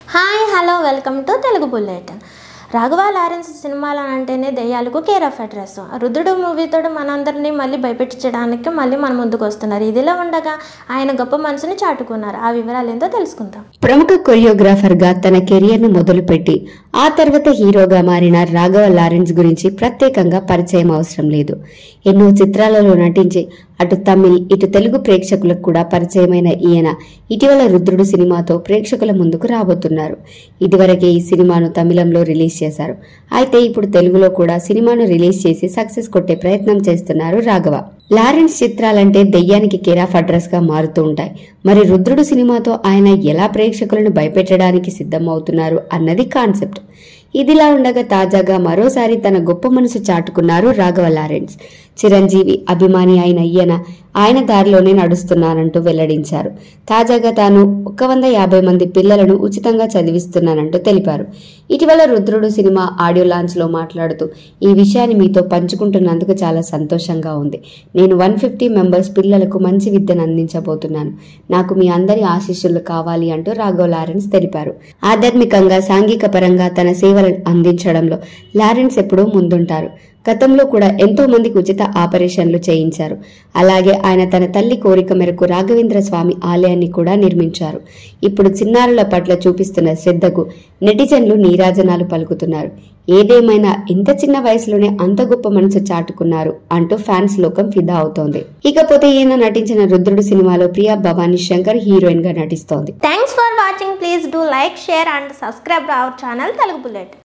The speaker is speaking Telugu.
hi hello welcome to Telugu bulletin Raghava Lawrence సినిమాలు అంటేనే దెయ్యాలకు కేర్ ఆఫ్ అడ్రస్ రుద్రుడు మూవీతో మనందరినీ మళ్ళీ భయపెట్టించడానికి మళ్ళీ మన ముందుకు వస్తున్నారు ఇదిలా ఉండగా ఆయన గొప్ప మనసుని చాటుకున్నారు ఆ వివరాలు ఏంటో తెలుసుకుందాం ప్రముఖ కొరియోగ్రాఫర్ గా తన కెరియర్ ను మొదలుపెట్టి ఆ తర్వాత హీరోగా మారిన రాఘవ లారెన్స్ గురించి ప్రత్యేకంగా పరిచయం అవసరం లేదు ఎన్నో చిత్రాలలో నటించి అటు తమిళ్ ఇటు తెలుగు ప్రేక్షకులకు కూడా పరిచయమైన ఈయన ఇటీవల రుద్రుడు సినిమాతో ప్రేక్షకుల ముందుకు రాబోతున్నారు ఇదివరకే ఈ సినిమాను తమిళంలో రిలీజ్ చేశారు అయితే ఇప్పుడు తెలుగులో కూడా సినిమాను రిలీజ్ చేసి సక్సెస్ కొట్టే ప్రయత్నం చేస్తున్నారు రాఘవ లారెన్స్ చిత్రాలంటే దెయ్యానికి కేరాఫ్ అడ్రస్ గా మారుతూ ఉంటాయి మరి రుద్రుడు సినిమాతో ఆయన ఎలా ప్రేక్షకులను భయపెట్టడానికి సిద్ధమవుతున్నారు అన్నది కాన్సెప్ట్ ఇదిలా ఉండగా తాజాగా మరోసారి తన గొప్ప మనసు చాటుకున్నారు రాఘవ లారెన్స్ చిరంజీవి అభిమాని అయిన ఈయన ఆయన దారిలోనే నడుస్తున్నానంటూ వెల్లడించారు తాజాగా తాను ఒక వంద యాభై మంది పిల్లలను ఉచితంగా చదివిస్తున్నానంటూ తెలిపారు ఇటీవల రుద్రుడు సినిమా ఆడియో లాంచ్ లో మాట్లాడుతూ ఈ విషయాన్ని మీతో పంచుకుంటున్నందుకు చాలా సంతోషంగా ఉంది నేను వన్ ఫిఫ్టీ మెంబర్స్ పిల్లలకు మంచి విద్యను అందించబోతున్నాను నాకు మీ అందరి ఆశీస్సులు కావాలి అంటూ రాఘవ్ లారెన్స్ తెలిపారు ఆధ్యాత్మికంగా సాంఘిక పరంగా తన సేవలను అందించడంలో లారెన్స్ ఎప్పుడూ ముందుంటారు గతంలో కూడా ఎంతో మందికి ఉచిత ఆపరేషన్లు చేయించారు అలాగే ఆయన తన తల్లి కోరిక మేరకు రాఘవేంద్ర స్వామి ఆలయాన్ని కూడా నిర్మించారు ఇప్పుడు చిన్నారుల పట్ల చూపిస్తున్న శ్రద్ధకు నెటిజన్లు నీరాజనాలు పలుకుతున్నారు ఏదేమైనా ఇంత చిన్న వయసులోనే అంత గొప్ప మనసు చాటుకున్నారు అంటూ ఫ్యాన్స్ లోకం ఫిదా అవుతోంది ఇకపోతే ఈయన నటించిన రుద్రుడు సినిమాలో ప్రియా భవానీ శంకర్ హీరోయిన్ గా నటిస్తోంది thanks for watching please do like share and subscribe our channel Telugu bullet